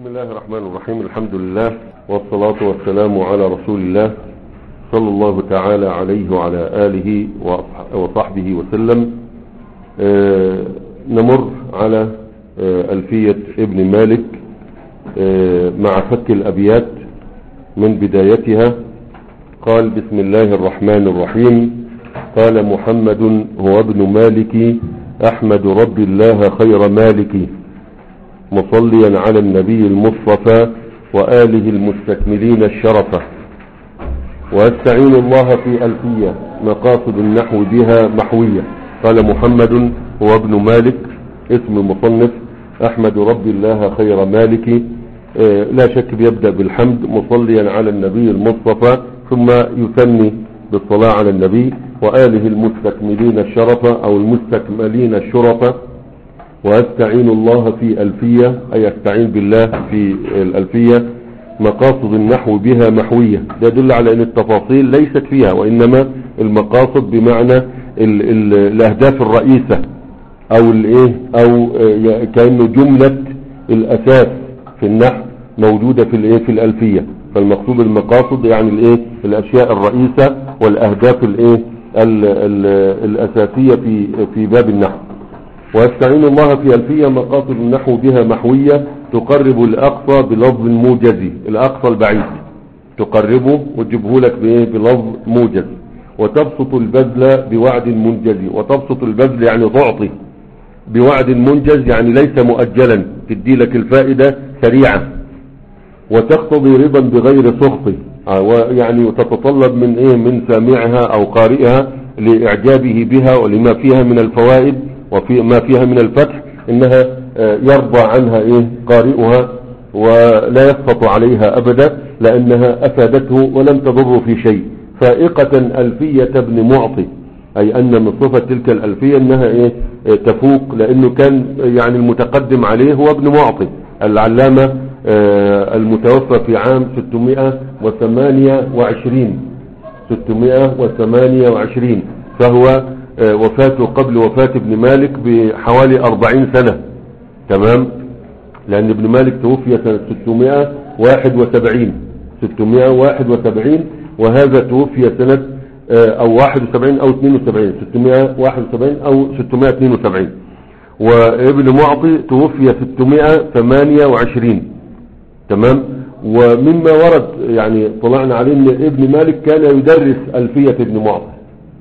بسم الله الرحمن الرحيم الحمد لله والصلاة والسلام على رسول الله صلى الله تعالى عليه وعلى آله وأصح- وصحبه وسلم آه، نمر على آه، ألفية ابن مالك آه، مع فك الأبيات من بدايتها قال بسم الله الرحمن الرحيم قال محمد هو ابن مالك أحمد رب الله خير مالك مصليا على النبي المصطفى وآله المستكملين الشرفة واستعين الله في ألفية مقاصد النحو بها محوية قال محمد هو ابن مالك اسم المصنف أحمد رب الله خير مالك آه، لا شك بيبدأ بالحمد مصليا على النبي المصطفى ثم يثني بالصلاة على النبي وآله المستكملين الشرفة أو المستكملين الشرفة واستعين الله في ألفية أي استعين بالله في الألفية مقاصد النحو بها محوية ده يدل على أن التفاصيل ليست فيها وإنما المقاصد بمعنى ال ال الأهداف الرئيسة أو الإيه أو آه، كأنه جملة الأساس في النحو موجودة في الإيه في الألفية فالمقصود المقاصد يعني الإيه الأشياء الرئيسة والأهداف الإيه ال ال الأساسية في في باب النحو واستعين الله في ألفية مقاصد النحو بها محوية تقرب الأقصى بلفظ موجز الأقصى البعيد تقربه وتجيبه لك بإيه بلفظ موجز وتبسط البذل بوعد منجز وتبسط البذل يعني تعطي بوعد منجز يعني ليس مؤجلا تدي لك الفائدة سريعة وتقتضي رضا بغير سخط آه، ويعني تتطلب من ايه من سامعها او قارئها لاعجابه بها ولما فيها من الفوائد وفي ما فيها من الفتح انها آه، يرضى عنها ايه قارئها ولا يسقط عليها ابدا لانها افادته ولم تضر في شيء فائقة الفية ابن معطي اي ان من صفة تلك الالفية انها ايه آه، تفوق لانه كان يعني المتقدم عليه هو ابن معطي العلامة آه، المتوفى في عام 628 628 فهو آه، وفاته قبل وفاة ابن مالك بحوالي 40 سنة تمام لأن ابن مالك توفي سنة 671 671 وهذا توفي سنة آه، أو 71 أو 72 671 أو 672 وابن معطي توفي 628 تمام ومما ورد يعني طلعنا عليه ان ابن مالك كان يدرس ألفية ابن معطي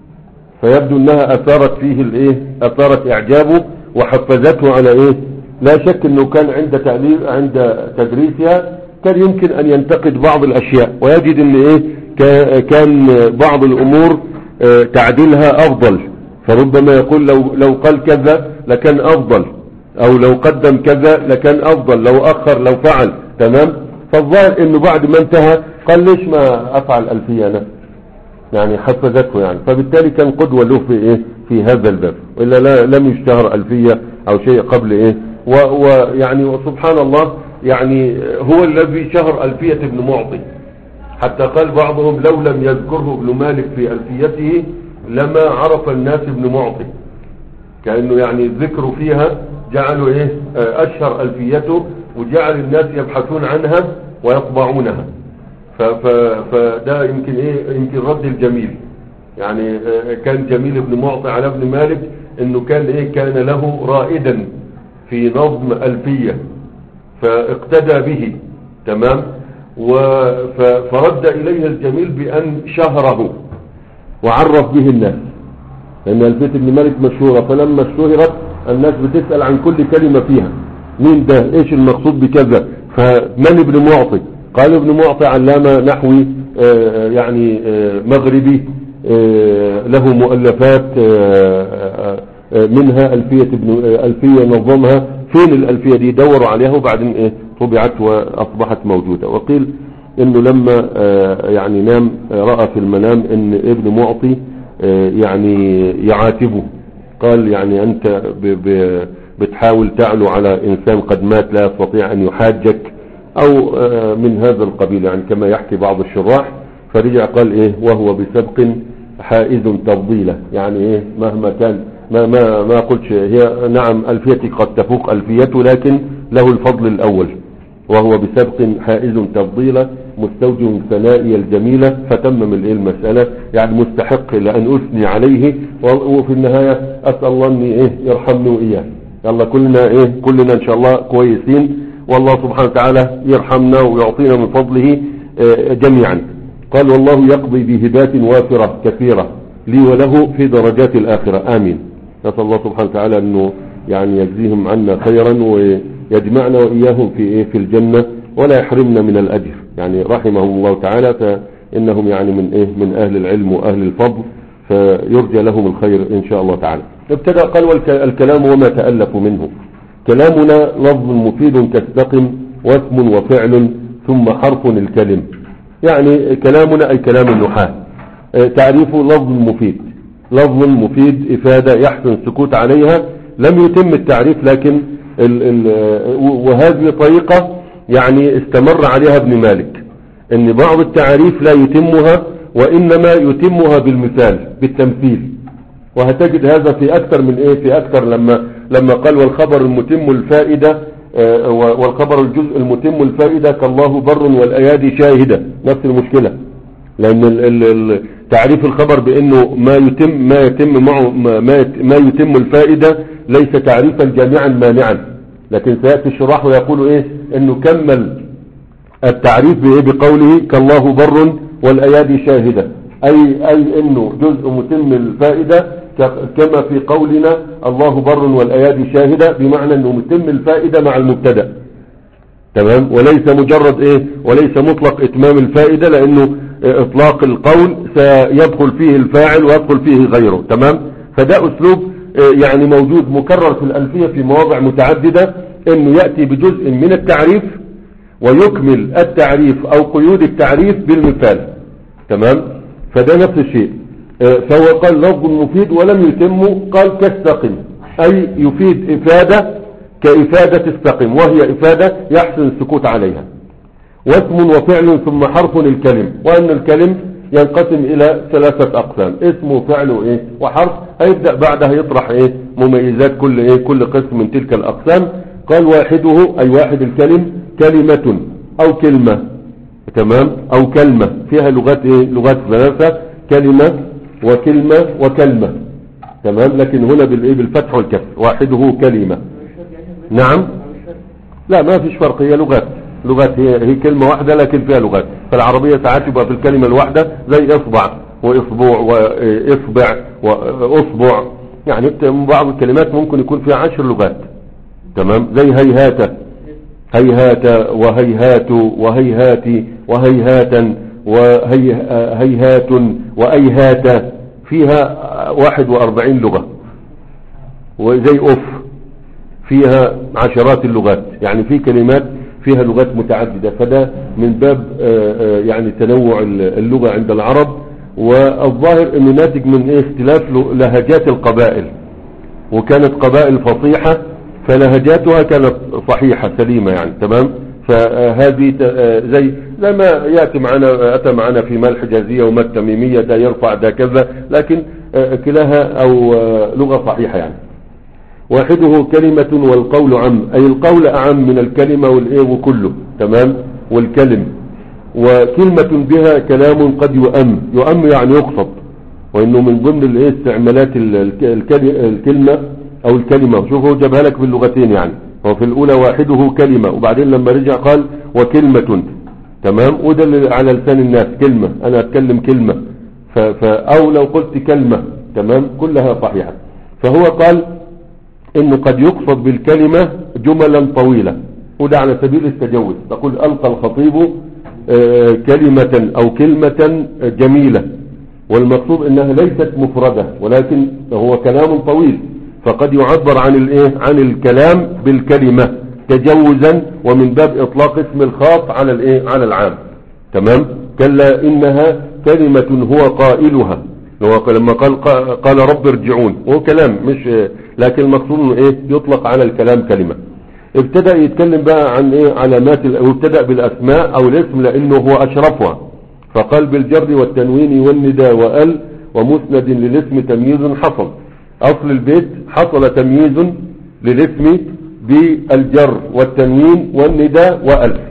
فيبدو انها اثارت فيه الايه اثارت اعجابه وحفزته على ايه لا شك انه كان عند تأليف عند تدريسها كان يمكن ان ينتقد بعض الاشياء ويجد ان ايه كا- كان بعض الامور آه، تعديلها افضل فربما يقول لو لو قال كذا لكان افضل او لو قدم كذا لكان افضل لو اخر لو فعل تمام فالظاهر انه بعد ما انتهى قال ليش ما افعل الفية انا يعني حفزته يعني فبالتالي كان قدوة له في ايه في هذا الباب والا لا لم يشتهر الفية او شيء قبل ايه و- ويعني وسبحان الله يعني هو الذي شهر الفية ابن معطي حتى قال بعضهم لو لم يذكره ابن مالك في الفيته لما عرف الناس ابن معطي كأنه يعني الذكر فيها جعلوا ايه آه، اشهر الفيته وجعل الناس يبحثون عنها ويطبعونها ف- ف- فده يمكن ايه يمكن رد الجميل يعني آه، كان جميل ابن معطي على ابن مالك انه كان ايه كان له رائدا في نظم الفية فاقتدى به تمام و- ف- فرد اليه الجميل بان شهره وعرف به الناس لأن ألفية ابن مالك مشهورة فلما اشتهرت الناس بتسأل عن كل كلمة فيها مين ده ايش المقصود بكذا فمن ابن معطي قال ابن معطي علامة نحوي آه، يعني آه، مغربي آه، له مؤلفات آه، آه، آه، منها ألفية ابن آه، ألفية نظمها فين الألفية دي دوروا عليها وبعدين إيه طبعت وأصبحت موجودة وقيل انه لما آه، يعني نام آه، رأى في المنام ان ابن معطي آه، يعني يعاتبه قال يعني انت ب- ب- بتحاول تعلو على انسان قد مات لا يستطيع ان يحاجك او آه، من هذا القبيل يعني كما يحكي بعض الشراح فرجع قال ايه وهو بسبق حائز تفضيله يعني ايه مهما كان ما ما ما قلتش هي نعم الفيتي قد تفوق الفيته لكن له الفضل الاول وهو بسبق حائز تفضيلة مستوجب ثنائي الجميلة فتمم الايه المسألة يعني مستحق لأن أثني عليه وفي النهاية أسأل الله أن إيه يرحمني وإياه يلا كلنا إيه كلنا إن شاء الله كويسين والله سبحانه وتعالى يرحمنا ويعطينا من فضله آه، جميعا قال والله يقضي بهبات وافرة كثيرة لي وله في درجات الآخرة آمين نسأل الله سبحانه وتعالى أنه يعني يجزيهم عنا خيرا ويجمعنا وإياهم في إيه في الجنة ولا يحرمنا من الأجر يعني رحمهم الله تعالى فإنهم يعني من إيه من أهل العلم وأهل الفضل فيرجى لهم الخير إن شاء الله تعالى ابتدأ قال والكلام وما تألف منه كلامنا لفظ مفيد كاستقم واسم وفعل ثم حرف الكلم يعني كلامنا أي كلام النحاة اه، تعريفه لفظ مفيد لفظ مفيد إفادة يحسن السكوت عليها لم يتم التعريف لكن ال ال اه، وهذه طريقة يعني استمر عليها ابن مالك ان بعض التعريف لا يتمها وإنما يتمها بالمثال بالتمثيل وهتجد هذا في أكثر من إيه في أكثر لما لما قال والخبر المتم الفائدة آه، والخبر الجزء المتم الفائدة كالله بر والأيادي شاهدة نفس المشكلة لأن تعريف الخبر بأنه ما يتم ما يتم معه ما, ما يتم الفائدة ليس تعريفا جامعا مانعا لكن سيأتي الشراح ويقول إيه أنه كمل التعريف بإيه بقوله كالله بر والأيادي شاهدة أي, أي أنه جزء متم الفائدة كما في قولنا الله بر والأيادي شاهدة بمعنى أنه متم الفائدة مع المبتدا تمام وليس مجرد ايه وليس مطلق اتمام الفائدة لانه اطلاق القول سيدخل فيه الفاعل ويدخل فيه غيره تمام فده اسلوب يعني موجود مكرر في الالفية في مواضع متعددة انه يأتي بجزء من التعريف ويكمل التعريف او قيود التعريف بالمثال تمام فده نفس الشيء آه، فهو قال لفظ مفيد ولم يتمه قال كاستقم أي يفيد إفادة كإفادة استقم وهي إفادة يحسن السكوت عليها واسم وفعل ثم حرف الكلم وأن الكلم ينقسم إلى ثلاثة أقسام اسم وفعل وإيه وحرف هيبدأ بعدها يطرح إيه مميزات كل إيه كل قسم من تلك الأقسام قال واحده أي واحد الكلم كلمة أو كلمة تمام أو كلمة فيها لغات إيه لغات ثلاثة كلمة وكلمة وكلمة تمام لكن هنا بالايه بالفتح والكسر واحده كلمة نعم لا ما فيش فرق هي لغات لغات هي, هي كلمة واحدة لكن فيها لغات فالعربية ساعات يبقى في الكلمة الواحدة زي اصبع واصبع واصبع واصبع يعني بعض الكلمات ممكن يكون فيها عشر لغات تمام زي هيهات هيهات وهيهات وهيهات وهيهاتا وهيهات وأيهات فيها 41 لغة وزي أف فيها عشرات اللغات يعني في كلمات فيها لغات متعددة فده من باب يعني تنوع اللغة عند العرب والظاهر انه ناتج من اختلاف لهجات القبائل وكانت قبائل فصيحة فلهجاتها كانت صحيحة سليمة يعني تمام فهذه زي زي ما يأتي معنا أتى معنا في ما الحجازية وما التميمية ده يرفع ده كذا لكن كلاها أو لغة صحيحة يعني واحده كلمة والقول عم أي القول أعم من الكلمة والإيه وكله تمام والكلم وكلمة بها كلام قد يؤم يؤم يعني يقصد وإنه من ضمن الإيه استعمالات الكلمة أو الكلمة شوفوا جابها لك باللغتين يعني هو في الأولى واحده كلمة وبعدين لما رجع قال وكلمة تمام وده على لسان الناس كلمة أنا أتكلم كلمة ف... ف... أو لو قلت كلمة تمام كلها صحيحة فهو قال إنه قد يقصد بالكلمة جملا طويلة وده على سبيل التجوز تقول ألقى الخطيب آه، كلمة أو كلمة جميلة والمقصود إنها ليست مفردة ولكن هو كلام طويل فقد يعبر عن الايه عن الكلام بالكلمة تجوزا ومن باب اطلاق اسم الخاص على الايه على العام تمام كلا انها كلمة هو قائلها لما قال قال رب ارجعون هو كلام مش لكن المقصود انه ايه يطلق على الكلام كلمة ابتدأ يتكلم بقى عن ايه علامات وابتدأ بالاسماء او الاسم لانه هو اشرفها فقال بالجر والتنوين والندى وال ومسند للاسم تمييز حصل أصل البيت حصل تمييز للاسم بالجر والتنوين والنداء وألف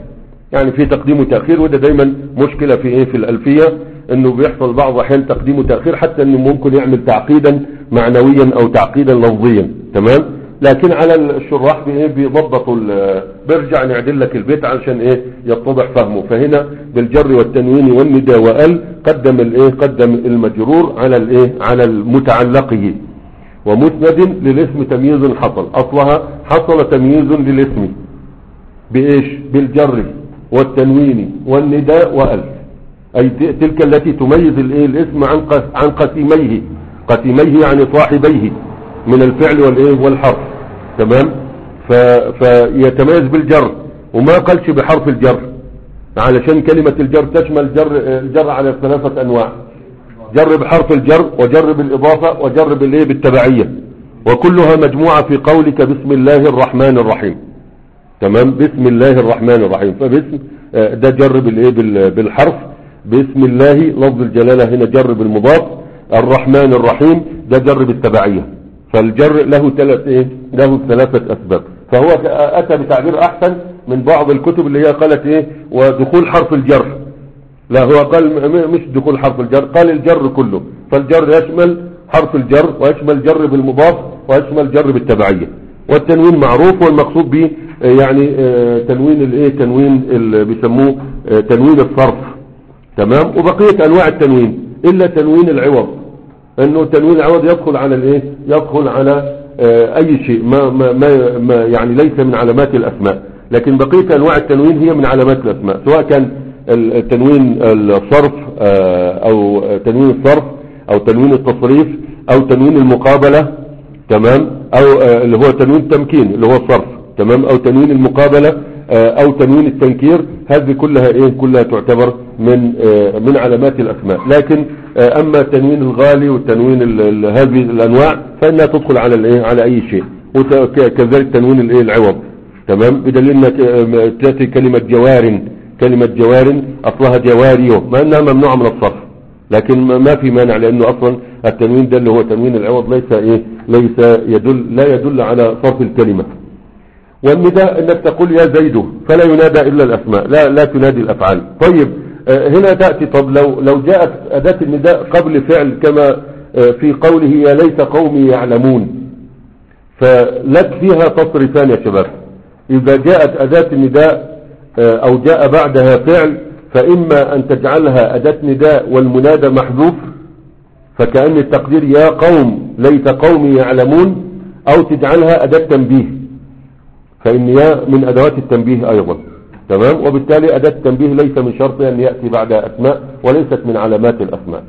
يعني في تقديم وتأخير وده دايما مشكلة في ايه في الألفية انه بيحصل بعض احيان تقديم وتأخير حتى انه ممكن يعمل تعقيدا معنويا او تعقيدا لفظيا تمام لكن على الشراح بايه بيضبطوا ال- بيرجع نعدل لك البيت علشان ايه يتضح فهمه فهنا بالجر والتنوين والندى وال قدم الايه قدم المجرور على الايه على المتعلقه ومسند للاسم تمييز حصل اصلها حصل تمييز للاسم بايش بالجر والتنوين والنداء وال اي ت- تلك التي تميز الايه الاسم عن قس- عن قسيميه قسيميه يعني صاحبيه من الفعل والايه والحرف تمام ف... فيتميز بالجر وما قالش بحرف الجر علشان كلمة الجر تشمل جر الجر على ثلاثة انواع جر بحرف الجر وجر بالاضافة وجر بالايه بالتبعية وكلها مجموعة في قولك بسم الله الرحمن الرحيم تمام بسم الله الرحمن الرحيم فباسم آه، ده جر بالايه بال- بالحرف بسم الله لفظ الجلالة هنا جر بالمضاف الرحمن الرحيم ده جر بالتبعية فالجر له ثلاث ايه له ثلاثة اسباب فهو ك- اتى بتعبير احسن من بعض الكتب اللي هي قالت ايه ودخول حرف الجر لا هو قال م- م- مش دخول حرف الجر قال الجر كله فالجر يشمل حرف الجر ويشمل جر بالمضاف ويشمل جر بالتبعية والتنوين معروف والمقصود به آه، يعني آه، تنوين الايه تنوين اللي بيسموه آه، تنوين الصرف تمام وبقية انواع التنوين الا تنوين العوض انه تنوين العوض يدخل على الايه يدخل على آه، اي شيء ما, ما, ما, ما يعني ليس من علامات الاسماء لكن بقية انواع التنوين هي من علامات الاسماء سواء كان التنوين الصرف آه، او تنوين الصرف او تنوين التصريف او تنوين المقابلة تمام او آه، اللي هو تنوين التمكين اللي هو الصرف تمام او تنوين المقابلة آه، او تنوين التنكير هذه كلها ايه كلها تعتبر من آه، من علامات الاسماء لكن آه، اما تنوين الغالي والتنوين ال- ال- هذه الانواع فانها تدخل على الايه على اي شيء وكذلك تنوين الايه العوض تمام بدليل انك آه، تاتي كلمة جوار كلمة جوار اصلها جواريو ما انها ممنوعة من الصرف لكن ما ما في مانع لانه اصلا التنوين ده اللي هو تنوين العوض ليس ايه ليس يدل لا يدل على صرف الكلمة والنداء انك تقول يا زيد فلا ينادى الا الاسماء لا لا تنادي الافعال طيب آه، هنا تأتي طب لو لو جاءت اداة النداء قبل فعل كما آه، في قوله يا ليت قومي يعلمون فلك فيها تصرفان يا شباب اذا جاءت اداة النداء آه، او جاء بعدها فعل فاما ان تجعلها اداة نداء والمنادى محذوف فكأن التقدير يا قوم ليت قومي يعلمون او تجعلها اداة تنبيه فإن يا من أدوات التنبيه أيضا تمام وبالتالي أداة التنبيه ليس من شرط أن يأتي بعدها أسماء وليست من علامات الأسماء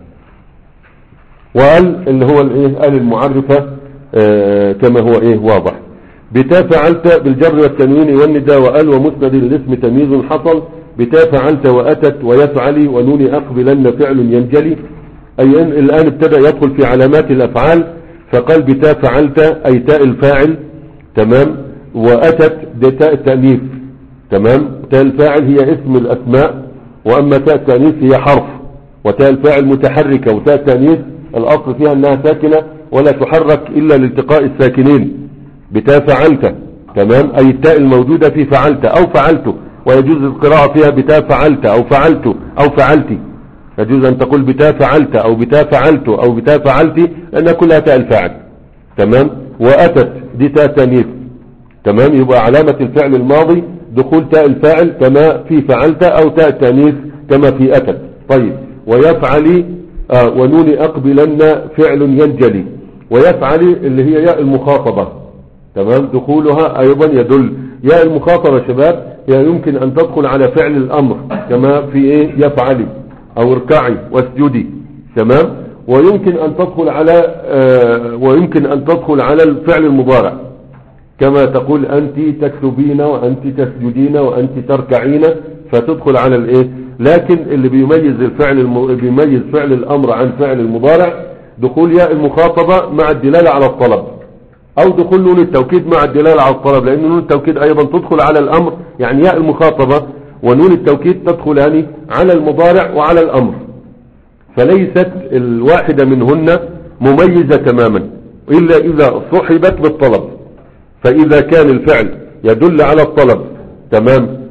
وقال اللي هو الايه قال المعرفة آه كما هو ايه واضح بتا فعلت بالجر والتنوين والنداء وقال ومسند الاسم تمييز حصل بتا فعلت وأتت ويفعلي ونون أقبلن فعل ينجلي أي أن الآن ابتدأ يدخل في علامات الأفعال فقال بتا فعلت أي تاء الفاعل تمام وأتت ده تاء التأنيث تمام تاء الفاعل هي اسم الأسماء وأما تاء التأنيث هي حرف وتاء الفاعل متحركة وتاء التأنيث الأصل فيها أنها ساكنة ولا تحرك إلا لالتقاء الساكنين بتاء فعلت تمام أي التاء الموجودة في فعلت أو فعلت ويجوز القراءة فيها بتاء فعلت أو فعلت أو فعلت يجوز أن تقول بتاء فعلت أو بتاء فعلت أو بتاء فعلت لأنها كلها تاء الفاعل تمام وأتت دي تاء تأنيث تمام يبقى علامة الفعل الماضي دخول تاء الفاعل كما في فعلت او تاء التانيث كما في اتت طيب ويفعل آه ونون اقبلن فعل ينجلي ويفعل اللي هي ياء المخاطبة تمام دخولها ايضا يدل ياء المخاطبة يا شباب هي يمكن ان تدخل على فعل الامر كما في ايه يفعلي او اركعي واسجدي تمام ويمكن ان تدخل على آه ويمكن ان تدخل على الفعل المضارع كما تقول أنت تكتبين وأنت تسجدين وأنت تركعين فتدخل على الإيه لكن اللي بيميز الفعل الم... بيميز فعل الأمر عن فعل المضارع دخول ياء المخاطبة مع الدلالة على الطلب أو دخول نون التوكيد مع الدلالة على الطلب لأن نون التوكيد أيضا تدخل على الأمر يعني ياء المخاطبة ونون التوكيد تدخلان على المضارع وعلى الأمر فليست الواحدة منهن مميزة تماما إلا إذا صحبت بالطلب فإذا كان الفعل يدل على الطلب تمام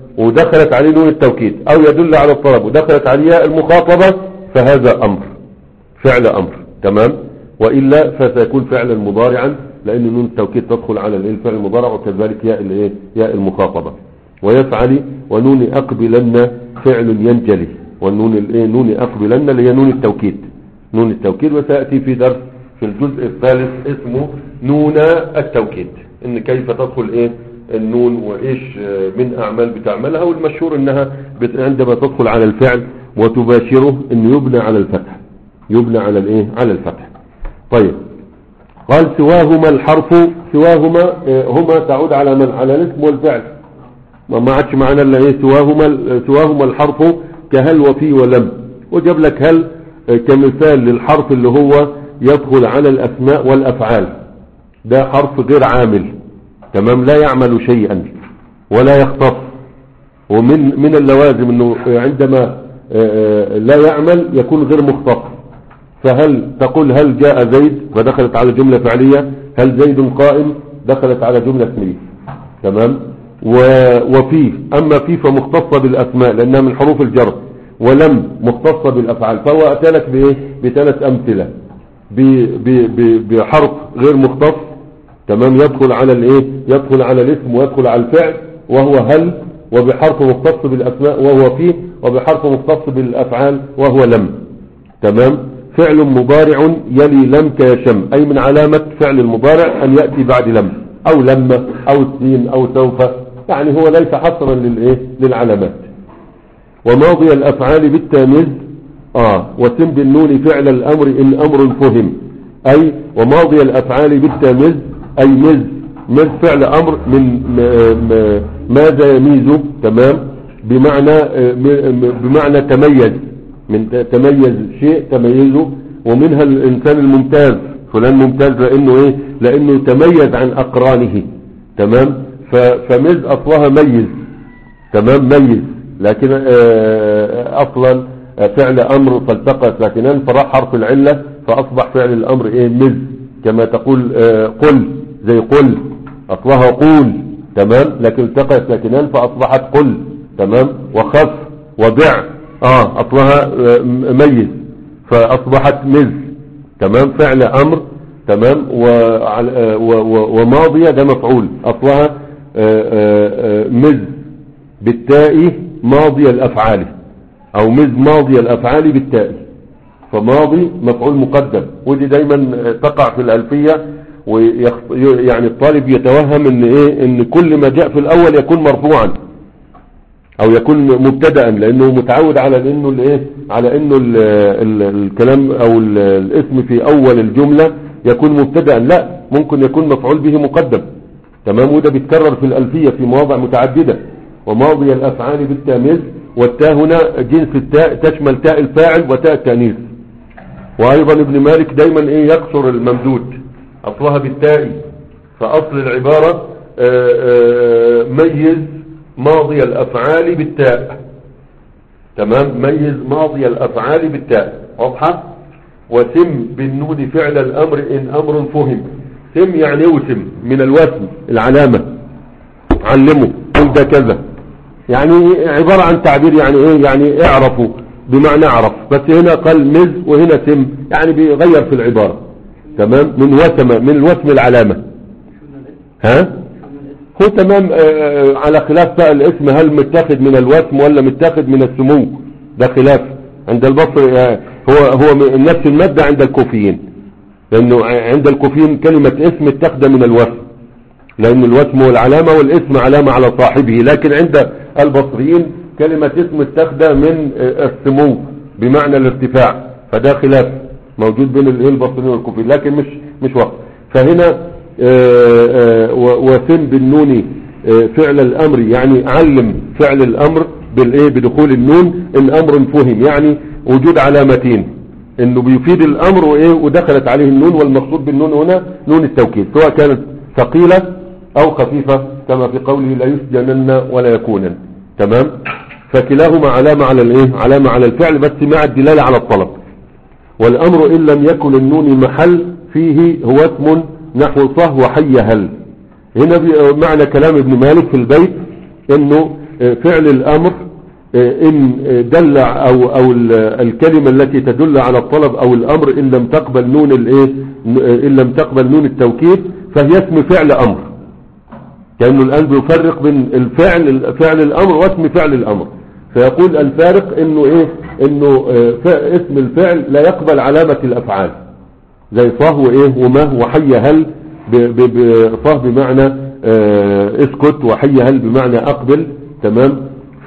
ودخلت عليه نون التوكيد او يدل على الطلب ودخلت عليه ياء المخاطبة فهذا امر فعل امر تمام وإلا فسيكون فعلا مضارعا لأن نون التوكيد تدخل على الإيه؟ الفعل المضارع وكذلك ياء الايه ياء المخاطبة ويفعل ونون أقبلن فعل ينجلي والنون الايه نون أقبلن اللي هي نون التوكيد نون التوكيد وسيأتي في درس في الجزء الثالث اسمه نون التوكيد ان كيف تدخل ايه النون وايش آه، من اعمال بتعملها والمشهور انها بت- عندما تدخل على الفعل وتباشره انه يبنى على الفتح يبنى على الايه على الفتح طيب قال سواهما الحرف سواهما آه، هما تعود على من على الاسم والفعل ما ما عادش معنا الا ايه سواهما سواهما الحرف كهل وفي ولم وجاب لك هل آه، كمثال للحرف اللي هو يدخل على الاسماء والافعال ده حرف غير عامل تمام لا يعمل شيئا ولا يختص ومن من اللوازم انه عندما آه، آه، لا يعمل يكون غير مختص فهل تقول هل جاء زيد فدخلت على جملة فعلية هل زيد قائم دخلت على جملة اسمية تمام و- وفيه أما فيه فمختصة بالأسماء لأنها من حروف الجر ولم مختصة بالأفعال فهو أتى لك بإيه بثلاث أمثلة ب- ب- ب- بحرف غير مختص تمام يدخل على الايه يدخل على الاسم ويدخل على الفعل وهو هل وبحرف مختص بالاسماء وهو فيه وبحرف مختص بالافعال وهو لم تمام فعل مضارع يلي لم كيشم اي من علامة فعل المضارع ان يأتي بعد لم او لما او السين او سوف يعني هو ليس حصرا للايه للعلامات وماضي الافعال بالتاميز اه وسم بالنون فعل الامر ان امر فهم اي وماضي الافعال بالتاميز اي مز مز فعل امر من م- م- ماذا يميز تمام بمعنى آه، م- م- بمعنى تميز من ت- تميز شيء تميزه ومنها الانسان الممتاز فلان ممتاز لانه ايه لانه تميز عن اقرانه تمام ف- فمز اصلها ميز تمام ميز لكن آه، اصلا آه، فعل امر فالتقى ساكنان فراح حرف العلة فاصبح فعل الامر ايه مز كما تقول آه، قل زي قل اصلها قول تمام لكن التقى ساكنان فاصبحت قل تمام وخف وبع اه اصلها آه، م- ميز فاصبحت مز تمام فعل امر تمام وعل- آه، و- و- وماضية ده مفعول اصلها آه، آه، آه، مز بالتاء ماضي الافعال او مز ماضي الافعال بالتاء فماضي مفعول مقدم ودي دايما تقع في الالفية ويخ... يعني الطالب يتوهم ان ايه ان كل ما جاء في الاول يكون مرفوعا او يكون مبتدا لانه متعود على انه الايه على انه ال ال الكلام او ال الاسم في اول الجملة يكون مبتدا لا ممكن يكون مفعول به مقدم تمام وده بيتكرر في الالفية في مواضع متعددة وماضي الافعال بالتاميز والتاء هنا جنس التاء تشمل تاء الفاعل وتاء التانيث وايضا ابن مالك دايما ايه يكسر الممدود اصلها بالتاء فاصل العبارة آآ آآ ميز ماضي الافعال بالتاء تمام ميز ماضي الافعال بالتاء واضحة وسم بالنون فعل الامر ان امر فهم سم يعني اوسم من الوسم العلامة علمه قل ده كذا يعني عبارة عن تعبير يعني ايه يعني اعرفوا بمعنى اعرف بس هنا قال مز وهنا سم يعني بيغير في العبارة تمام من وسم من الوسم العلامة ها هو تمام آه على خلاف بقى الاسم هل متاخد من الوسم ولا متاخد من السمو ده خلاف عند البصر آه هو هو من نفس المادة عند الكوفيين لانه عند الكوفيين كلمة اسم اتخذ من الوسم لان الوسم هو العلامة والاسم علامة على صاحبه لكن عند البصريين كلمة اسم اتخذ من آه السمو بمعنى الارتفاع فده خلاف موجود بين الايه البصريين والكوفيين لكن مش مش وقت فهنا وسم بالنون فعل الامر يعني علم فعل الامر بالايه بدخول النون ان امر فهم يعني وجود علامتين انه بيفيد الامر وايه ودخلت عليه النون والمقصود بالنون هنا نون التوكيد سواء كانت ثقيلة او خفيفة كما في قوله لا يسجنن ولا يكونن تمام فكلاهما علامة على الايه علامة على الفعل بس مع الدلالة على الطلب والامر ان لم يكن النون محل فيه هو اسم نحو صه وحي هل هنا معنى كلام ابن مالك في البيت انه آه، فعل الامر آه، ان آه، دل او او ال- الكلمة التي تدل على الطلب او الامر ان لم تقبل نون الايه ن- آه، ان لم تقبل نون التوكيد فهي اسم فعل امر كأنه الآن بيفرق بين الفعل فعل الأمر واسم فعل الأمر فيقول الفارق انه ايه انه آه، ف- اسم الفعل لا يقبل علامة الافعال زي صه وايه وما وحي هل ب- ب- ب- صه بمعنى آه، اسكت وحي هل بمعنى اقبل تمام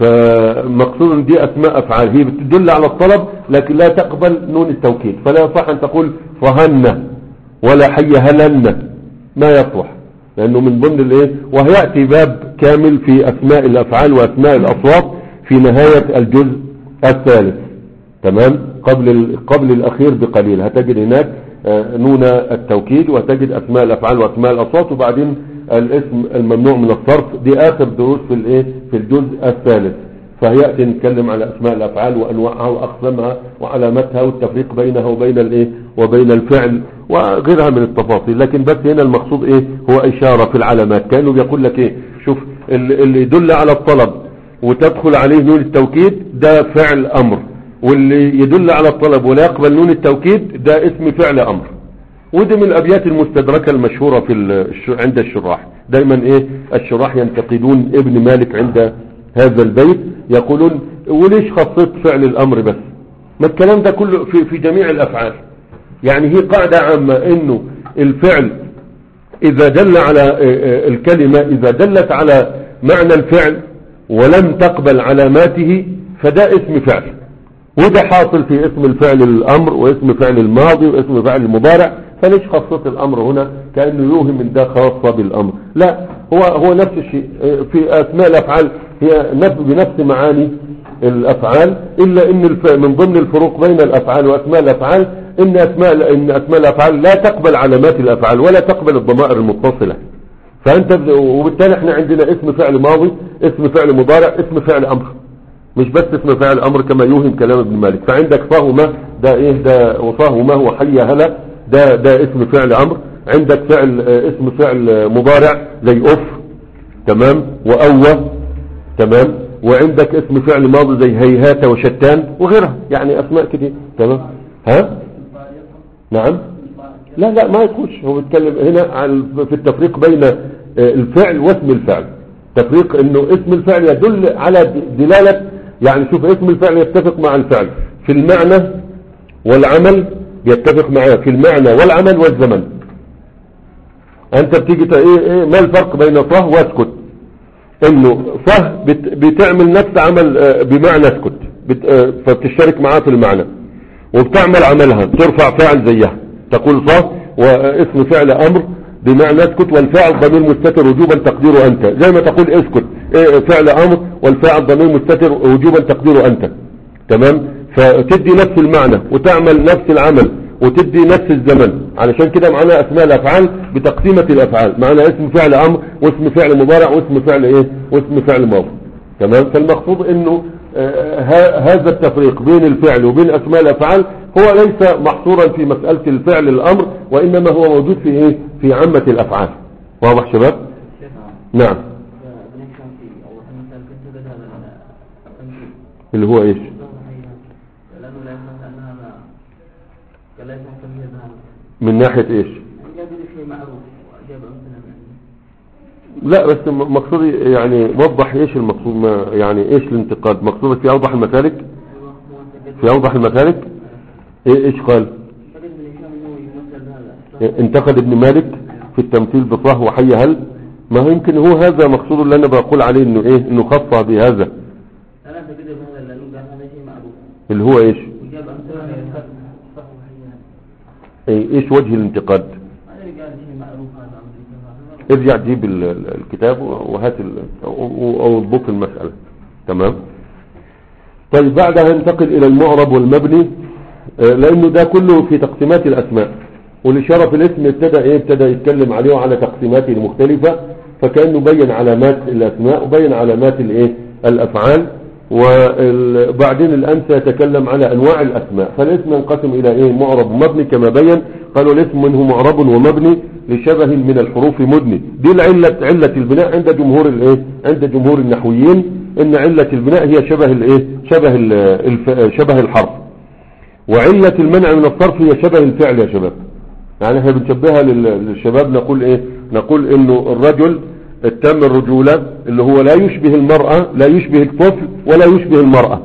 فمقصود ان دي اسماء افعال هي بتدل على الطلب لكن لا تقبل نون التوكيد فلا يصح ان تقول صهن ولا حي هلن ما يصلح لانه من ضمن الايه وهياتي باب كامل في اسماء الافعال واسماء الاصوات في نهاية الجزء الثالث تمام قبل ال- قبل الاخير بقليل هتجد هناك آه، نون التوكيد وهتجد اسماء الافعال واسماء الاصوات وبعدين الاسم الممنوع من الصرف دي اخر دروس في الايه في الجزء الثالث فهياتي نتكلم على اسماء الافعال وانواعها واقسامها وعلاماتها والتفريق بينها وبين الايه وبين الفعل وغيرها من التفاصيل لكن بس هنا المقصود ايه هو اشاره في العلامات كانه بيقول لك ايه شوف اللي اللي يدل على الطلب وتدخل عليه نون التوكيد ده فعل امر واللي يدل على الطلب ولا يقبل نون التوكيد ده اسم فعل امر ودي من الابيات المستدركه المشهوره في الش- عند الشراح دايما ايه الشراح ينتقدون ابن مالك عند هذا البيت يقولون وليش خصيت فعل الامر بس ما الكلام ده كله في, في جميع الافعال يعني هي قاعده عامه انه الفعل إذا دل على آه، آه، الكلمة إذا دلت على معنى الفعل ولم تقبل علاماته فده اسم فعل وده حاصل في اسم الفعل الأمر واسم فعل الماضي واسم فعل المضارع فليش خاصة الأمر هنا كأنه يوهم من ده خاصة بالأمر لا هو هو نفس الشيء آه، في أسماء الأفعال هي نفس بنفس معاني الأفعال إلا إن الف... من ضمن الفروق بين الأفعال وأسماء الأفعال إن أسماء إن أسماء الأفعال لا تقبل علامات الأفعال ولا تقبل الضمائر المتصلة فأنت ب- وبالتالي احنا عندنا اسم فعل ماضي اسم فعل مضارع اسم فعل أمر مش بس اسم فعل أمر كما يوهم كلام ابن مالك فعندك فهما ده إيه ده وفهما وحي هلا ده ده اسم فعل أمر عندك فعل آه، اسم فعل آه، مضارع زي أف تمام وأوى تمام وعندك اسم فعل ماضي زي هيهات وشتان وغيرها يعني اسماء كتير تمام ها نعم لا لا ما يدخلش هو بيتكلم هنا عن في التفريق بين آه، الفعل واسم الفعل تفريق انه اسم الفعل يدل على د- دلالة يعني شوف اسم الفعل يتفق مع الفعل في المعنى والعمل يتفق معاه في المعنى والعمل والزمن انت بتيجي ت- ايه ايه ما الفرق بين صه واسكت انه صه بت بتعمل نفس عمل آه، بمعنى اسكت بت آه، فبتشترك معاه في المعنى وبتعمل عملها ترفع فاعل زيها تقول صه واسم فعل امر بمعنى اسكت والفاعل ضمير مستتر وجوبا تقديره انت زي ما تقول اسكت إيه فعل امر والفاعل ضمير مستتر وجوبا تقديره انت تمام فتدي نفس المعنى وتعمل نفس العمل وتدي نفس الزمن علشان كده معانا اسماء الافعال بتقسيمة الافعال معانا اسم فعل امر واسم فعل مضارع واسم فعل ايه واسم فعل ماضي تمام فالمقصود انه آه، ه- هذا التفريق بين الفعل وبين اسماء الافعال هو ليس محصورا في مسألة الفعل الامر وانما هو موجود في ايه في عامة الافعال واضح شباب نعم بنفهم فيه أو مثلا كنت بدأ التمثيل اللي هو ايش لأنه لا يفهم أنها ما كان لا يفهم تمييز هذا من ناحية ايش يعني جاب لي شيء معروف وجاب أمثلة يعني لا بس م- مقصودي يعني وضح ايش المقصود ما يعني ايش الانتقاد مقصودك في اوضح المسالك أيوه هو أنت في اوضح المسالك إيه ايش قال فقد بن هشام أنه يمثل هذا انتقد ابن مالك في التمثيل بصه وحي هل ما هو يمكن هو هذا مقصود اللي انا بقول عليه انه ايه انه خصه بهذا أنا أنت كده بهذا لأنه قال هذا شيء معروف اللي هو ايش وجاب أمثلة غير صح إيه ايش وجه الانتقاد هذا اللي قال شيء معروف هذا أمر ارجع جيب ال- ال- الكتاب وهات ال- او أو اضبط المسألة تمام طيب بعدها ننتقل الى المعرب والمبني آه، لانه ده كله في تقسيمات الاسماء والاشاره في الاسم ابتدى ايه ابتدى يتكلم عليه وعلى تقسيماته المختلفه فكانه بين علامات الاسماء وبين علامات الايه الافعال وبعدين الان سيتكلم على انواع الاسماء فالاسم ينقسم الى ايه معرب ومبني كما بين قالوا الاسم منه معرب ومبني لشبه من الحروف مدني دي العله عله البناء عند جمهور الايه عند جمهور النحويين ان علة البناء هي شبه الايه شبه ال- الف- شبه الحرف وعلة المنع من الصرف هي شبه الفعل يا شباب يعني احنا بنشبهها لل- للشباب نقول ايه نقول انه الرجل التام الرجولة اللي هو لا يشبه المرأة لا يشبه الطفل ولا يشبه المرأة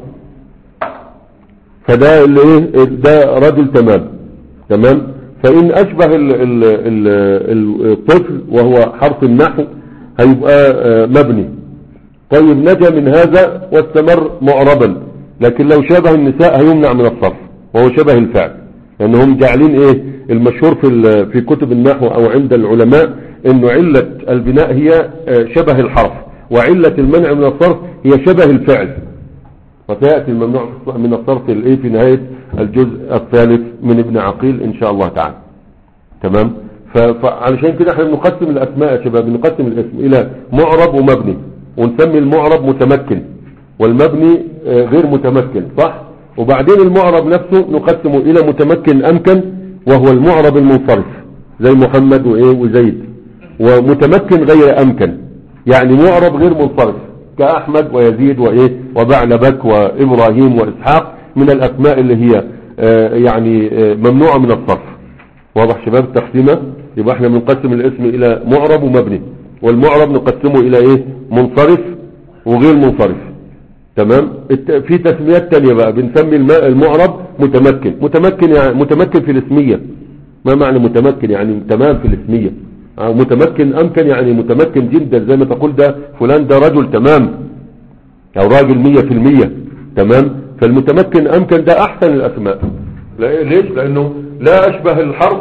فده اللي ايه ده رجل تمام تمام فان اشبه ال ال ال ال الطفل وهو حرف النحو هيبقى آه، مبني طيب نجا من هذا واستمر معربا لكن لو شابه النساء هيمنع من الصرف وهو شبه الفعل لانهم جعلين ايه المشهور في ال- في كتب النحو او عند العلماء انه علة البناء هي آه، شبه الحرف وعلة المنع من الصرف هي شبه الفعل وسيأتي الممنوع من الصرف الايه في نهاية الجزء الثالث من ابن عقيل ان شاء الله تعالى تمام ف- فعلشان كده احنا بنقسم الاسماء يا شباب بنقسم الاسم الى معرب ومبني ونسمي المعرب متمكن والمبني آه، غير متمكن صح وبعدين المعرب نفسه نقسمه الى متمكن امكن وهو المعرب المنصرف زي محمد وايه وزيد ومتمكن غير امكن يعني معرب غير منصرف كاحمد ويزيد وايه وبعلبك وابراهيم واسحاق من الاسماء اللي هي آه، يعني آه، ممنوعه من الصرف واضح شباب التقسيمه يبقى احنا بنقسم الاسم الى معرب ومبني والمعرب نقسمه الى ايه منصرف وغير منصرف تمام الت- في تسميات تانية بقى بنسمي الم- المعرب متمكن متمكن يعني متمكن في الاسمية ما معنى متمكن يعني تمام في الاسمية آه، متمكن امكن يعني متمكن جدا زي ما تقول ده فلان ده رجل تمام او راجل مية في المية تمام فالمتمكن امكن ده احسن الاسماء لا- ليش لانه لا اشبه الحرف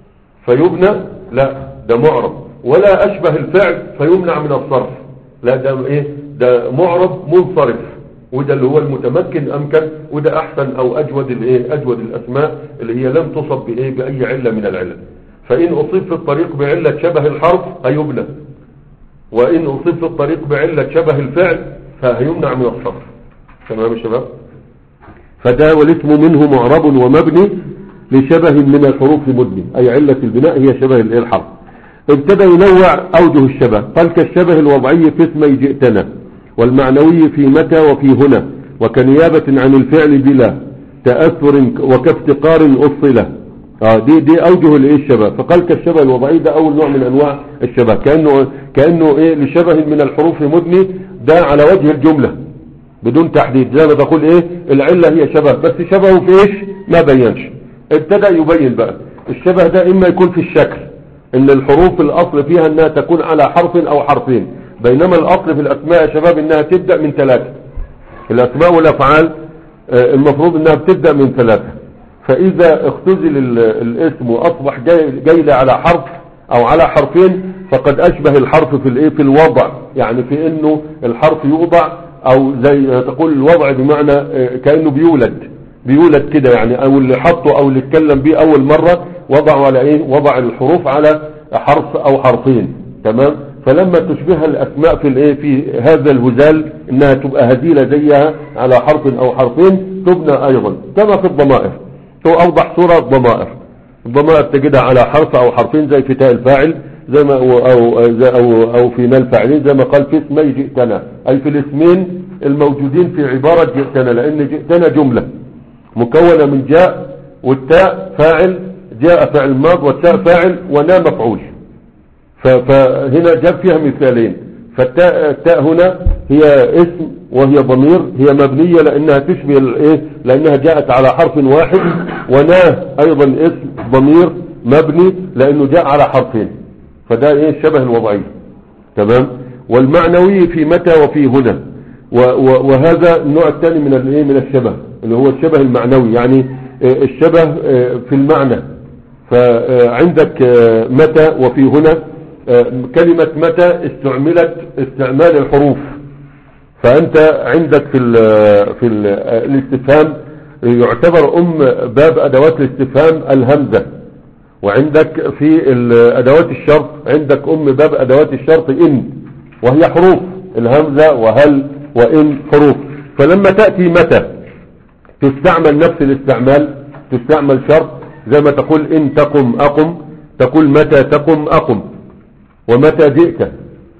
فيبنى لا ده معرب ولا اشبه الفعل فيمنع من الصرف لا ده ايه ده معرب منصرف وده اللي هو المتمكن امكن وده احسن او اجود الايه اجود الاسماء اللي هي لم تصب بايه باي عله من العلل فان اصيب في الطريق بعله شبه الحرف هيبنى وان اصيب في الطريق بعله شبه الفعل فهيمنع من الصرف تمام يا شباب فده والاسم منه معرب ومبني لشبه من الحروف مبني أي علة البناء هي شبه الإيه الحرف ابتدى ينوع أوجه الشبه قال كالشبه الوضعي في اسمي جئتنا والمعنوي في متى وفي هنا وكنيابة عن الفعل بلا تأثر وكافتقار أصله آه دي دي أوجه الإيه الشبه فقال كالشبه الوضعي ده أول نوع من أنواع الشبه كأنه كأنه إيه لشبه من الحروف مبني ده على وجه الجملة بدون تحديد زي ما تقول ايه العلة هي شبه بس شبهه في ايش ما بينش ابتدى يبين بقى الشبه ده اما يكون في الشكل ان الحروف الاصل فيها انها تكون على حرف او حرفين بينما الاصل في الاسماء يا شباب انها تبدأ من ثلاثة الاسماء والافعال آه، المفروض انها بتبدأ من ثلاثة فاذا اختزل ال- الاسم واصبح جاي, جاي على حرف او على حرفين فقد اشبه الحرف في الايه في الوضع يعني في انه الحرف يوضع او زي تقول الوضع بمعنى آه، كانه بيولد بيولد كده يعني او اللي حطه او اللي اتكلم بيه اول مرة وضعوا على ايه وضع الحروف على حرف او حرفين تمام فلما تشبهها الاسماء في الايه في هذا الهزال انها تبقى هزيلة زيها على حرف او حرفين تبنى ايضا كما في الضمائر تو اوضح صورة الضمائر الضمائر تجدها على حرف او حرفين زي فتاء الفاعل زي ما او او زي او, أو في نال فاعلين زي ما قال في اسمي جئتنا اي في الاسمين الموجودين في عبارة جئتنا لان جئتنا جملة مكونة من جاء والتاء فاعل جاء فاعل ماض والتاء فاعل ونا مفعول ف- فهنا جاب فيها مثالين فالتاء التاء هنا هي اسم وهي ضمير هي مبنية لأنها تشبه الايه لأنها جاءت على حرف واحد وناه أيضا اسم ضمير مبني لأنه جاء على حرفين فده ايه الشبه الوضعي تمام والمعنوي في متى وفي هنا و- و- وهذا النوع الثاني من الايه من الشبه اللي هو الشبه المعنوي يعني آه، الشبه آه، في المعنى فعندك آه، متى وفي هنا آه، كلمة متى استعملت استعمال الحروف فأنت عندك في ال في ال الاستفهام يعتبر أم باب أدوات الاستفهام الهمزة وعندك في ال- أدوات الشرط عندك أم باب أدوات الشرط إن وهي حروف الهمزة وهل وإن حروف فلما تأتي متى تستعمل نفس الاستعمال تستعمل شرط زي ما تقول إن تقم أقم تقول متى تقم أقم ومتى جئت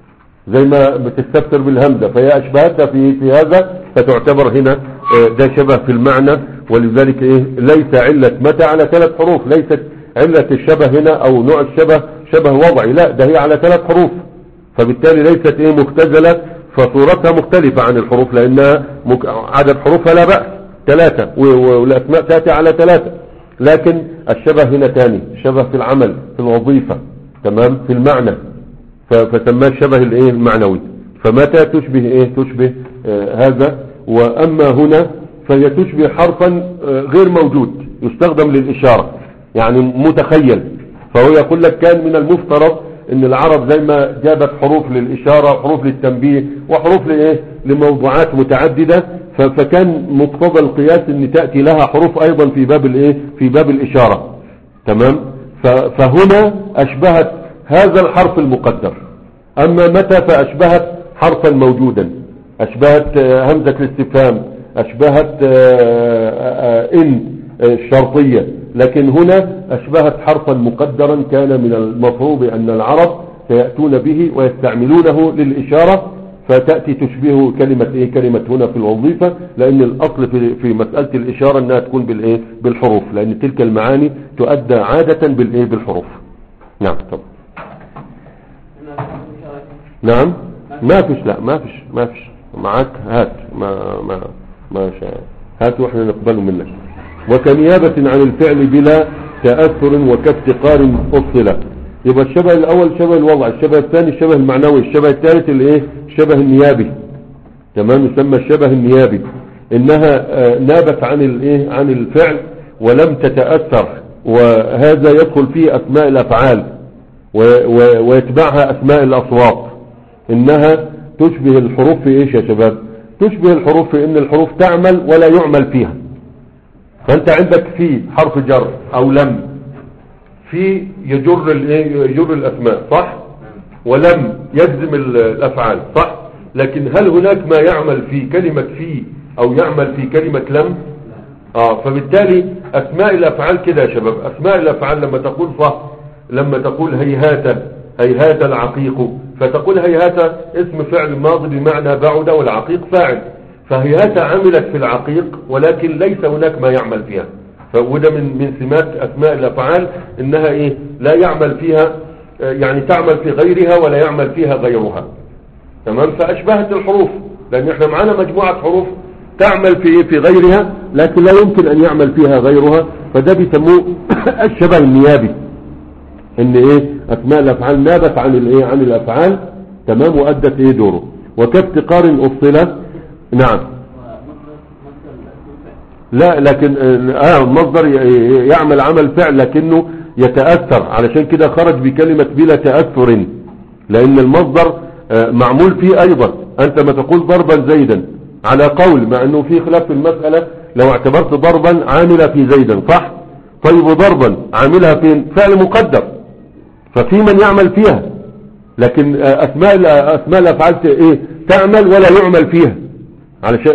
زي ما بتستفسر بالهمزة فهي أشبهتها في في هذا فتعتبر هنا آه، ده شبه في المعنى ولذلك إيه ليس علة متى على ثلاث حروف ليست علة الشبه هنا أو نوع الشبه شبه وضعي لا ده هي على ثلاث حروف فبالتالي ليست إيه مختزلة فصورتها مختلفة عن الحروف لأنها مك... عدد حروفها لا بأس ثلاثة و- و- والأسماء تأتي على ثلاثة لكن الشبه هنا تاني شبه في العمل في الوظيفة تمام في المعنى ف- فسماه الشبه الايه المعنوي فمتى تشبه ايه تشبه آه هذا واما هنا فهي تشبه حرفا آه غير موجود يستخدم للاشاره يعني متخيل فهو يقول لك كان من المفترض ان العرب زي ما جابت حروف للاشاره وحروف للتنبيه وحروف لايه لموضوعات متعدده ف- فكان مقتضى القياس ان تاتي لها حروف ايضا في باب الايه في باب الاشاره تمام ف- فهنا أشبهت هذا الحرف المقدر أما متى فأشبهت حرفا موجودا أشبهت آه، همزة الاستفهام أشبهت آه، آه، إن آه، الشرطية لكن هنا أشبهت حرفا مقدرا كان من المفروض أن العرب سيأتون به ويستعملونه للإشارة فتأتي تشبه كلمة إيه كلمة هنا في الوظيفة لأن الأصل في, في مسألة الإشارة أنها تكون بالإيه بالحروف لأن تلك المعاني تؤدى عادة بالإيه بالحروف نعم طب هنا في إشارة نعم ما فيش لا ما فيش ما فيش معاك هات ما ما ما شاء هات واحنا نقبله منك وكنيابة عن الفعل بلا تأثر وكافتقار أصل يبقى الشبه الأول شبه الوضع الشبه الثاني الشبه المعنوي الشبه الثالث الايه الشبه النيابي تمام يسمى الشبه النيابي انها آه، نابت عن الايه عن الفعل ولم تتأثر وهذا يدخل فيه اسماء الافعال و- و- ويتبعها اسماء الاصوات انها تشبه الحروف في ايش يا شباب تشبه الحروف في ان الحروف تعمل ولا يعمل فيها فانت عندك في حرف جر او لم في يجر الايه يجر الاسماء صح ولم يجزم ال- الافعال صح لكن هل هناك ما يعمل في كلمة في او يعمل في كلمة لم اه فبالتالي اسماء الافعال كده يا شباب اسماء الافعال لما تقول صح لما تقول هيهات هيهات العقيق فتقول هيهات اسم فعل ماضي بمعنى بعد والعقيق فاعل فهيهات عملت في العقيق ولكن ليس هناك ما يعمل فيها فوده من من سمات اسماء الافعال انها ايه لا يعمل فيها آه، يعني تعمل في غيرها ولا يعمل فيها غيرها تمام فاشبهت الحروف لان احنا معانا مجموعة حروف تعمل في إيه؟ في غيرها لكن لا يمكن ان يعمل فيها غيرها فده بيسموه الشبه النيابي ان ايه اسماء الافعال نابت عن الايه عن الافعال تمام وادت ايه دوره وكافتقار افصله نعم ومصدر مصدر الفعل لا لكن اه المصدر ي- ي- يعمل عمل فعل لكنه يتأثر علشان كده خرج بكلمة بلا تأثر لأن المصدر آه، معمول فيه أيضا أنت ما تقول ضربا زيدا على قول مع أنه في خلاف في المسألة لو اعتبرت ضربا عاملة في زيدا صح طيب وضربا عاملها فين فعل مقدر ففي من يعمل فيها لكن آه، أسماء ال- أسماء الأفعال ت- إيه تعمل ولا يعمل فيها علشان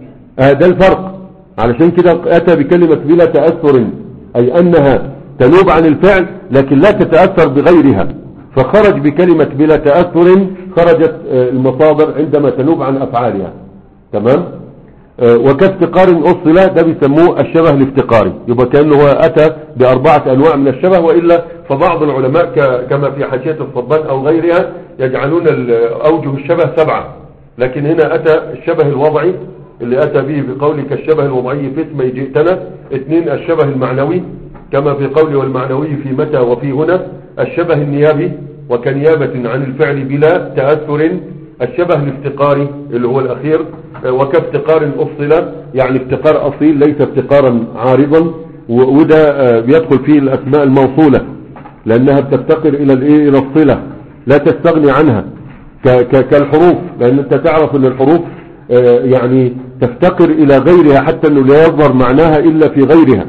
آه ده الفرق علشان كده أتى بكلمة بلا تأثر أي أنها تنوب عن الفعل لكن لا تتأثر بغيرها فخرج بكلمة بلا تأثر خرجت آه، المصادر عندما تنوب عن أفعالها تمام آه، وكافتقار أصل ده بيسموه الشبه الافتقاري يبقى كأنه هو أتى بأربعة أنواع من الشبه وإلا فبعض العلماء ك- كما في حاشية الصبان أو غيرها يجعلون ال- أوجه الشبه سبعة لكن هنا أتى الشبه الوضعي اللي أتى به بقولك الشبه الوضعي في اسمي جئتنا اثنين الشبه المعنوي كما في قولي والمعنوي في متى وفي هنا الشبه النيابي وكنيابة عن الفعل بلا تأثر الشبه الافتقاري اللي هو الأخير آه، وكافتقار أفصل يعني افتقار أصيل ليس افتقارا عارضا و- وده آه، بيدخل فيه الأسماء الموصولة لأنها بتفتقر إلى الإيه إلى الصلة لا تستغني عنها ك- ك- كالحروف لأن أنت تعرف أن الحروف آه، يعني تفتقر إلى غيرها حتى أنه لا يظهر معناها إلا في غيرها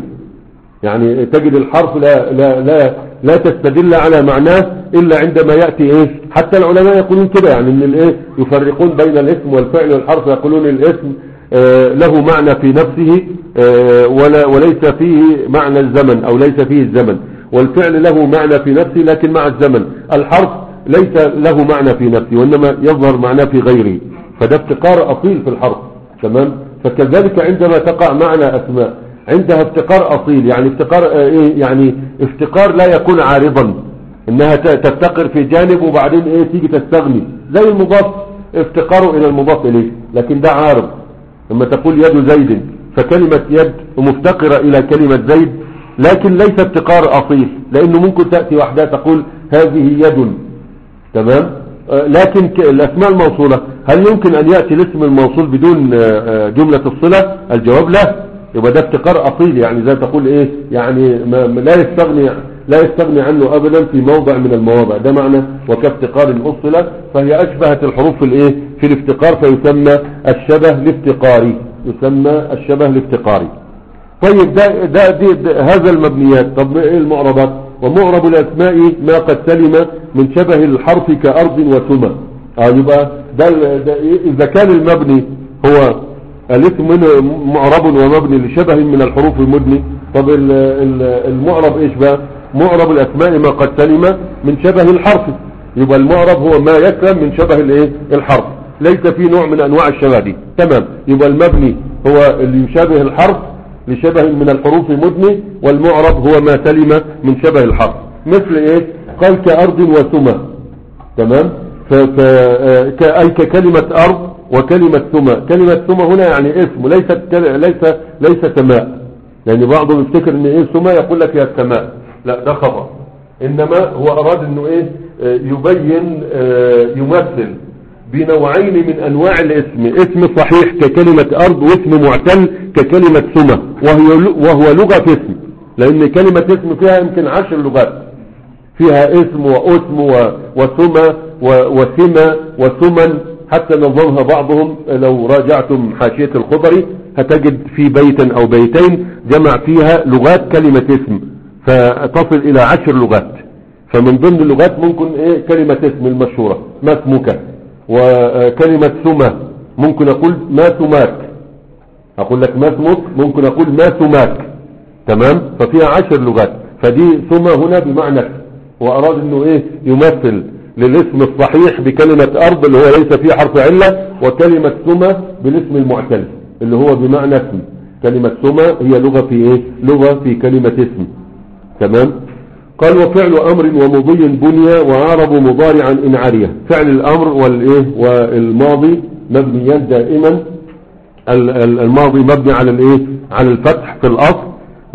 يعني تجد الحرف لا لا لا لا تستدل على معناه الا عندما ياتي ايه حتى العلماء يقولون كده يعني ان الايه يفرقون بين الاسم والفعل والحرف يقولون الاسم آه، له معنى في نفسه آه، ولا وليس فيه معنى الزمن او ليس فيه الزمن والفعل له معنى في نفسه لكن مع الزمن الحرف ليس له معنى في نفسه وإنما يظهر معناه في غيره فده افتقار أصيل في الحرف تمام فكذلك عندما تقع معنى أسماء عندها افتقار أصيل يعني افتقار آه، إيه يعني افتقار لا يكون عارضا انها ت- تفتقر في جانب وبعدين ايه تيجي تستغني زي المضاف افتقاره الى المضاف اليه لكن ده عارض لما تقول يد زيد فكلمة يد مفتقرة الى كلمة زيد لكن ليس افتقار اصيل لانه ممكن تأتي وحدها تقول هذه يد تمام آه، لكن ك- الاسماء الموصولة هل يمكن ان يأتي الاسم الموصول بدون آه، آه، جملة الصلة الجواب لا يبقى ده افتقار اصيل يعني زي تقول ايه يعني ما ما- لا يستغني لا يستغني عنه ابدا في موضع من المواضع ده معنى وكافتقار اصل فهي اشبهت الحروف في الايه في الافتقار فيسمى الشبه الافتقاري يسمى الشبه الافتقاري طيب ده, ده, دي ده هذا المبنيات طب ايه المعربات ومعرب الاسماء ما قد سلم من شبه الحرف كارض وسمى اه يبقى ده, ال- ده إيه؟ اذا كان المبني هو الاسم منه معرب ومبني لشبه من الحروف المدني طب ال- ال- المعرب ايش بقى معرب الاسماء ما قد سلم من شبه الحرف يبقى المعرب هو ما يسلم من شبه الايه الحرف ليس في نوع من انواع الشبه دي تمام يبقى المبني هو اللي يشابه الحرف لشبه من الحروف مدني والمعرب هو ما سلم من شبه الحرف مثل ايه قال كأرض وسمى تمام ف ف آه، ك- اي ككلمة ارض وكلمة سمى كلمة سمى هنا يعني اسم ليست كل- ليس ليس سماء لان بعضهم يفتكر ان ايه سمى يقول لك يا السماء لا ده خبر انما هو اراد انه ايه آه، يبين آه، يمثل بنوعين من انواع الاسم اسم صحيح ككلمة ارض واسم معتل ككلمة سمى وهي وهو لغة في اسم لان كلمة اسم فيها يمكن عشر لغات فيها اسم واسم و- وسمى و- وسمى وسمن حتى نظمها بعضهم لو راجعتم حاشية الخضري هتجد في بيتا او بيتين جمع فيها لغات كلمة اسم فتصل الى عشر لغات فمن ضمن اللغات ممكن ايه كلمة اسم المشهورة ما اسمك وكلمة سمى ممكن اقول ما سماك اقول لك ما اسمك ممكن اقول ما سماك تمام ففيها عشر لغات فدي ثم هنا بمعنى واراد انه ايه يمثل للاسم الصحيح بكلمة ارض اللي هو ليس فيه حرف علة وكلمة ثم بالاسم المعتل اللي هو بمعنى اسم كلمة ثم هي لغة في ايه لغة في كلمة اسم تمام قال وفعل امر ومضي بني وعرب مضارعا ان عريه فعل الامر والايه والماضي مبنيان دائما ال- ال- الماضي مبني على الايه على الفتح في الاصل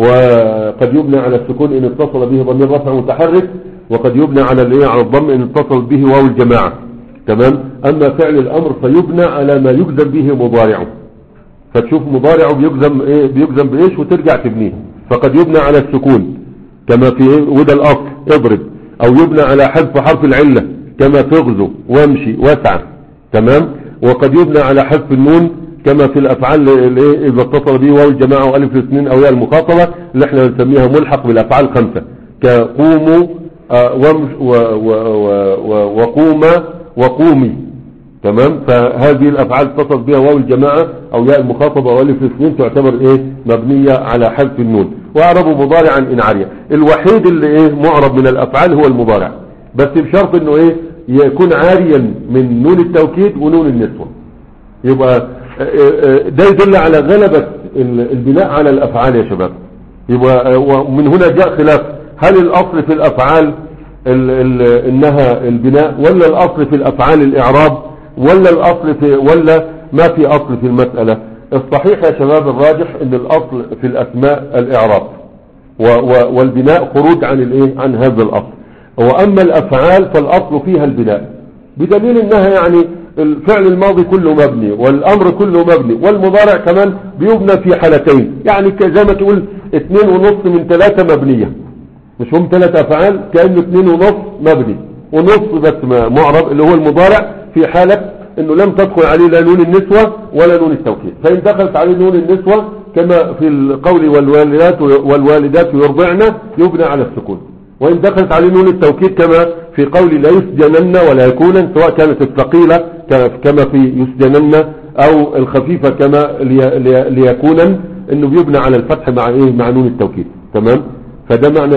وقد يبنى على السكون ان اتصل به ضمير رفع متحرك وقد يبنى على الايه على الضم ان اتصل به واو الجماعه تمام اما فعل الامر فيبنى على ما يجزم به مضارعه فتشوف مضارعه بيجزم ايه بيجزم بايش وترجع تبنيه فقد يبنى على السكون كما في إيه؟ وده الاصل اضرب او يبنى على حذف حرف العله كما تغزو وامشي واسعى تمام وقد يبنى على حذف النون كما في الافعال اللي إيه؟ اذا اتصل به واو الجماعه والف الاثنين او ياء المخاطبه اللي احنا بنسميها ملحق بالافعال الخمسه كقوموا آه، وامش و و و و وقوم وقومي تمام فهذه الافعال اتصل بها واو الجماعه او ياء المخاطبه والف الاثنين تعتبر ايه مبنيه على حذف النون واعرب مضارعا ان عاريه الوحيد اللي ايه معرب من الافعال هو المضارع بس بشرط انه ايه يكون عاريا من نون التوكيد ونون النسوه يبقى آه، آه، ده يدل على غلبة ال- البناء على الأفعال يا شباب يبقى آه، ومن هنا جاء خلاف هل الأصل في الأفعال ال ال إنها البناء ولا الأصل في الأفعال الإعراب ولا الأصل في ولا ما في أصل في المسألة الصحيح يا شباب الراجح ان الأصل في الأسماء الإعراب و و والبناء خروج عن الايه عن هذا الاصل واما الافعال فالاصل فيها البناء بدليل انها يعني الفعل الماضي كله مبني والامر كله مبني والمضارع كمان بيبنى في حالتين يعني ك- زي ما تقول اثنين ونص من ثلاثة مبنية مش هم ثلاث افعال كأنه اثنين ونص مبني ونص بس ما- معرب اللي هو المضارع في حالة انه لم تدخل عليه لا نون النسوة ولا نون التوكيد فان دخلت عليه نون النسوة كما في القول والوالدات والوالدات يرضعن يبنى على السكون وإن دخلت عليه نون التوكيد كما في قول لا يسجنن ولا يكونن سواء كانت الثقيلة ك- كما في يسجنن أو الخفيفة كما لي- لي- ليكونن إنه بيبنى على الفتح مع إيه مع نون التوكيد تمام فده معنى إيه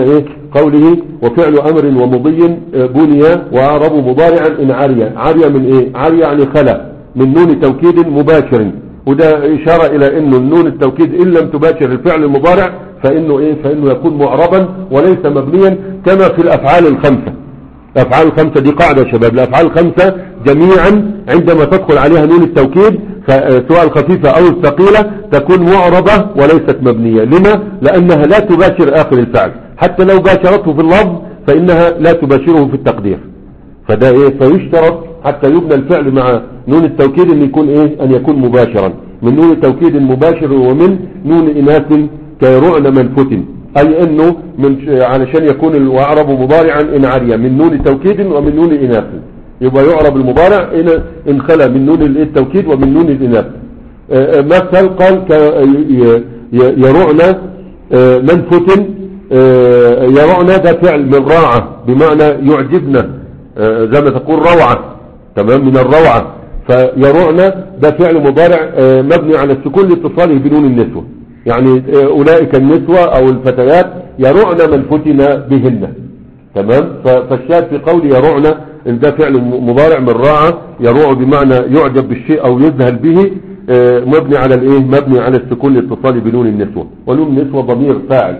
قوله وفعل أمر ومضي آه، بني وأعرب مضارعا إن عريا عريا من إيه عريا يعني خلا من نون توكيد مباشر وده إشارة إلى أنه النون التوكيد إن لم تباشر الفعل المضارع فإنه إيه فإنه يكون معربا وليس مبنيا كما في الأفعال الخمسة الأفعال الخمسة دي قاعدة يا شباب الأفعال الخمسة جميعا عندما تدخل عليها نون التوكيد ف- سواء الخفيفة أو الثقيلة تكون معربة وليست مبنية لما؟ لأنها لا تباشر آخر الفعل حتى لو باشرته في اللفظ فإنها لا تباشره في التقدير فده إيه فيشترط حتى يبنى الفعل مع نون التوكيد أن يكون إيه أن يكون مباشرا من نون توكيد مباشر ومن نون إناث كيرعن منفت أي أنه من علشان يكون الأعرب مضارعا إن عريا من نون توكيد ومن نون إناث يبقى يعرب المضارع إن إن خلا من نون التوكيد ومن نون الإناث آه، آه، مثل قال ك- ي- ي- يرعن آه، منفت آه، يرعن ده فعل من راعة بمعنى يعجبنا آه، زي ما تقول روعة تمام من الروعة فيرعن ده فعل مضارع آه، مبني على السكون لاتصاله بنون النسوة يعني آه، أولئك النسوة أو الفتيات يرعن من فتن بهن تمام ف- فالشاهد في قول يرعن إن ده فعل م- مضارع من راعة يروع بمعنى يعجب بالشيء أو يذهل به آه، مبني على الايه مبني على السكون لاتصاله بنون النسوة ونون النسوة ضمير فاعل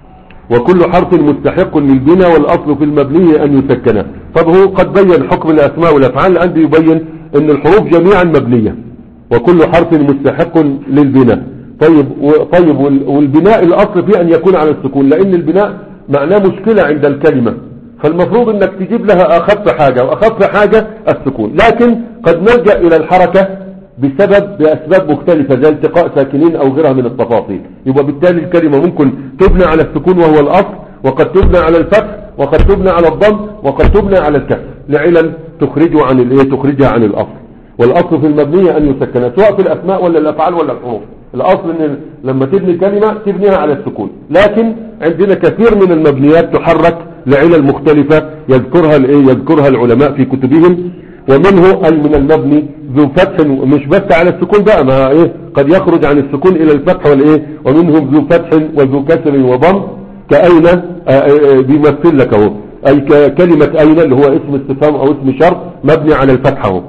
وكل حرف مستحق للبناء والأصل في المبني أن يسكن طب هو قد بين حكم الأسماء والأفعال عندي يبين أن الحروف جميعا مبنية وكل حرف مستحق للبناء طيب و- طيب وال- والبناء الأصل فيه أن يكون على السكون لأن البناء معناه مشكلة عند الكلمة فالمفروض أنك تجيب لها أخف حاجة وأخف حاجة السكون لكن قد نلجأ إلى الحركة بسبب بأسباب مختلفة زي التقاء ساكنين أو غيرها من التفاصيل يبقى بالتالي الكلمة ممكن تبنى على السكون وهو الأصل وقد تبنى على الفتح وقد تبنى على الضم وقد تبنى على الكسر لعلل تخرجه عن الايه تخرجها عن الأصل والأصل في المبنية أن يسكن سواء في الأسماء ولا الأفعال ولا الحروف الأصل أن لما تبني كلمة تبنيها على السكون لكن عندنا كثير من المبنيات تحرك لعلل مختلفة يذكرها الايه يذكرها العلماء في كتبهم ومنه أي من المبني ذو فتح مش بس على السكون بقى ما ايه قد يخرج عن السكون الى الفتح والايه ومنهم ذو فتح وذو كسر وضم كأين آه، آه، بيمثل لك اهو اي كلمة اين اللي هو اسم استفهام او اسم شرط مبني على الفتح اهو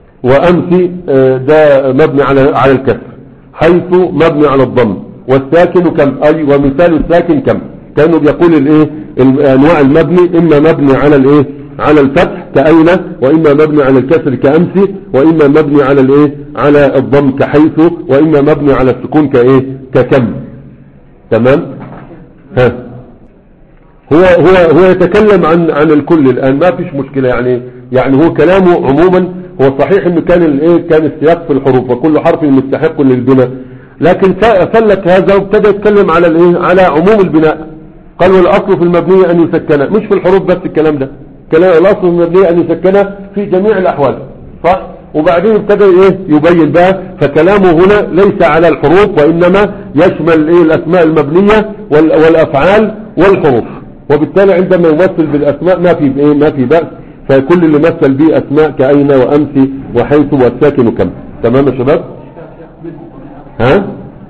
وامسي آه، ده مبني على على الكسر حيث مبني على الضم والساكن كم اي ومثال الساكن كم كانوا بيقول الايه ال- انواع المبني اما مبني على الايه على الفتح كأين واما مبني على الكسر كأمسي واما مبني على الايه على الضم كحيث واما مبني على السكون كايه ككم تمام ها هو هو هو يتكلم عن عن الكل الان ما فيش مشكله يعني يعني هو كلامه عموما هو صحيح انه كان الايه كان السياق في الحروف وكل حرف مستحق للبناء لكن فلك هذا وابتدى يتكلم على الايه على عموم البناء قال والاصل في المبنيه ان يسكن مش في الحروف بس الكلام ده كلام الاصل في المبنيه ان يسكن في جميع الاحوال صح وبعدين ابتدى ايه يبين بقى فكلامه هنا ليس على الحروف وانما يشمل ايه الاسماء المبنيه وال- والافعال والحروف وبالتالي عندما يمثل بالاسماء ما في ايه ما في باس فكل اللي مثل به اسماء كاين وامسي وحيث والساكن كم تمام يا شباب ها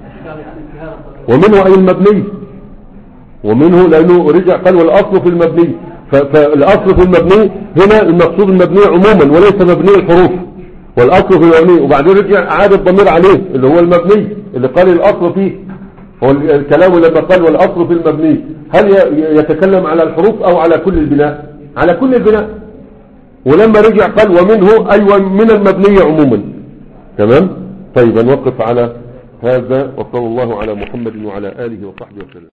ومنه اي المبني ومنه لانه رجع قال والاصل في المبني ف- فالاصل في المبني هنا المقصود المبني عموما وليس مبني الحروف والاصل في المبني وبعدين رجع عاد الضمير عليه اللي هو المبني اللي قال الاصل فيه هو ال- الكلام لما قال والاصل في المبني هل ي- يتكلم على الحروف او على كل البناء على كل البناء ولما رجع قال ومنه ايوه من المبني عموما تمام طيب نوقف على هذا وصلى الله على محمد وعلى اله وصحبه وسلم